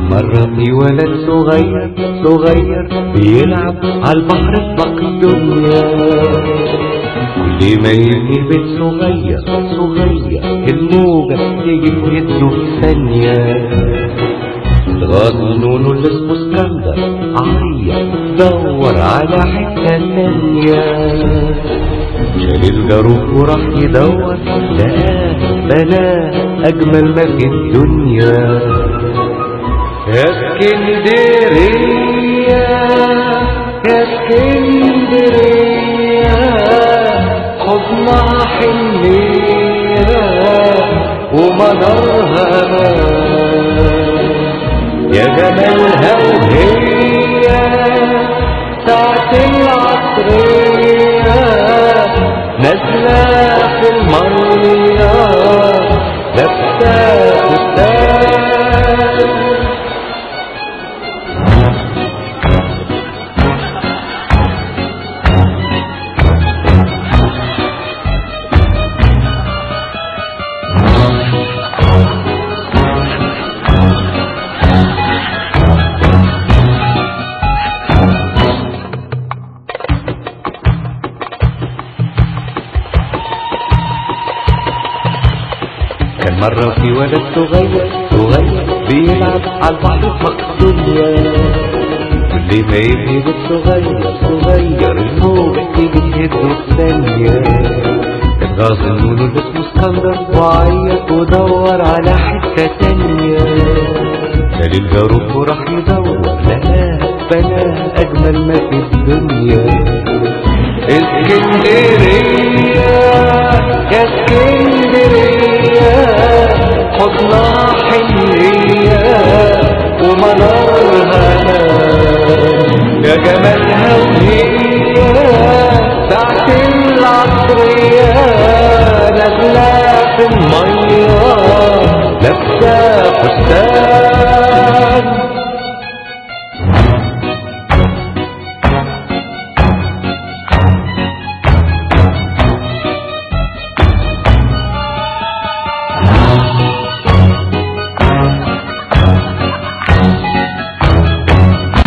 مرة في ولد صغير صغير بيلعب على البحر في بق الدنيا كل ما يبني بيت صغير صغير الموجة تيجي في يده في ثانية غنونه اللي اسمه اسكندر عيط دور على حتة تانية شال الجاروف وراح يدور لقاه بناه أجمل ما في الدنيا يا اسكندرية يا اسكندرية حضنها حنية ومنارها مان يا جمالها وهي ساعة العصرية نازلة في المية لابسة فستان كان مرة في ولد صغير صغير بيلعب على البحر في مقدونيا كل ما يبني بيت صغير صغير الموجة تيجي تهده في ثانية كان غاصب نونه اللي اسمه اسكندر وعيط ودور على حتة تانية شال الجاروف وراح يدور لقاه بناه أجمل ما في الدنيا اسكندرية يا اسكندرية حضنها حنية ومنارها مان يا جمالها وهي ساعة العصرية نازلة في المية لابسة فستان